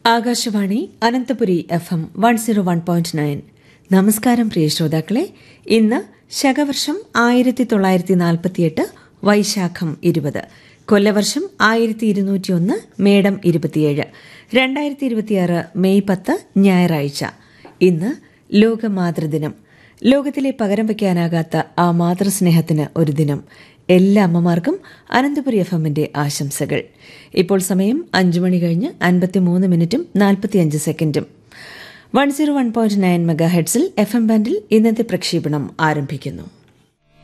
Akashvani Ananthapuri F M one zero one point nine നമസ്കാരം പ്രിയ ശ്രോതാക്കളെ ഇന്ന് ശകവർഷം ആയിരത്തി തൊള്ളായിരത്തി നാൽപ്പത്തിയെട്ട് വൈശാഖം ഇരുപത് കൊല്ലവർഷം ആയിരത്തി ഇരുന്നൂറ്റിയൊന്ന് മേടം ഇരുപത്തിയേഴ് രണ്ടായിരത്തി ഇരുപത്തിയാറ് മെയ് പത്ത് ഞായറാഴ്ച ഇന്ന് ലോക മാതൃദിനം ലോകത്തിലെ പകരം വയ്ക്കാനാകാത്ത ആ മാതൃസ്നേഹത്തിന് ഒരു ദിനം എല്ലാ അമ്മമാർക്കും അനന്തപുരി എഫ് എമ്മിന്റെ ആശംസകൾ ഇപ്പോൾ സമയം അഞ്ചു മണി കഴിഞ്ഞ് അൻപത്തിമൂന്ന് മിനിറ്റും നാൽപ്പത്തിയഞ്ച് സെക്കൻഡും one zero one point nine mega ഹെഡ്സിൽ എഫ് എം ബാൻഡിൽ ഇന്നത്തെ പ്രക്ഷേപണം ആരംഭിക്കുന്നു